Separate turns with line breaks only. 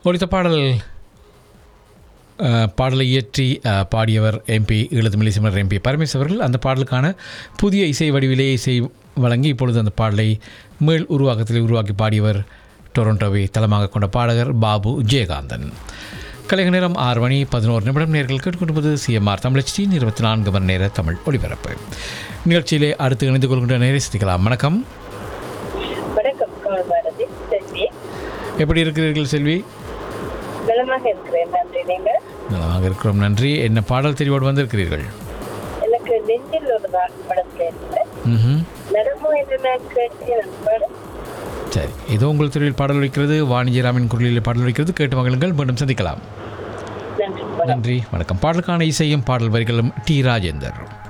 ஒழித்த பாடல் அஹ், பாடலை இயற்றி அஹ், பாடியவர் எம்பி ஈழத்து மில்லிசிமர் எம்பி பரமேஸ் அவர்கள் அந்த பாடலுக்கான புதிய இசை வடிவிலே இசை வழங்கி இப்பொழுது அந்த பாடலை மேல் உருவாக்கத்தில் உருவாக்கி பாடியவர் டொரண்டோவை தளமாக கொண்ட பாடகர் பாபு ஜெயகாந்தன் கலைஞர் நேரம் ஆறு மணி பதினோரு நிமிடம் நேர்கள் கேட்டுக்கொண்டிருப்பது சிஎம்ஆர் தமிழச்சி இருபத்தி நான்கு மணி நேர தமிழ் ஒளிபரப்பு நிகழ்ச்சியிலே அடுத்து இணைந்து கொள்கின்ற நேரை சந்திக்கலாம் வணக்கம்
வணக்கம் கால் பாரதி செல்வி
எப்படி இருக்கிறீர்கள் செல்வி
நலமாக இருக்கிறேன் நன்றி நீங்க
நலமாக இருக்கிறோம் நன்றி என்ன பாடல் தெரிவோடு வந்திருக்கிறீர்கள்
எனக்கு நெஞ்சில் ஒரு நாள் படத்துல இருந்து
ம்ஹும்.
நடமோ என்ன கேட்டேன் படம்
சரி இதோ உங்கள் தெருவில் பாடல் வைக்கிறது வாணிஜராமின் குரலில் பாடல் வைக்கிறது கேட்டு மகளுங்கள் மீண்டும் சந்திக்கலாம்
நன்றி
நன்றி வணக்கம் பாடலுக்கான இசையும் பாடல் வரிகளும் டி ராஜேந்தர்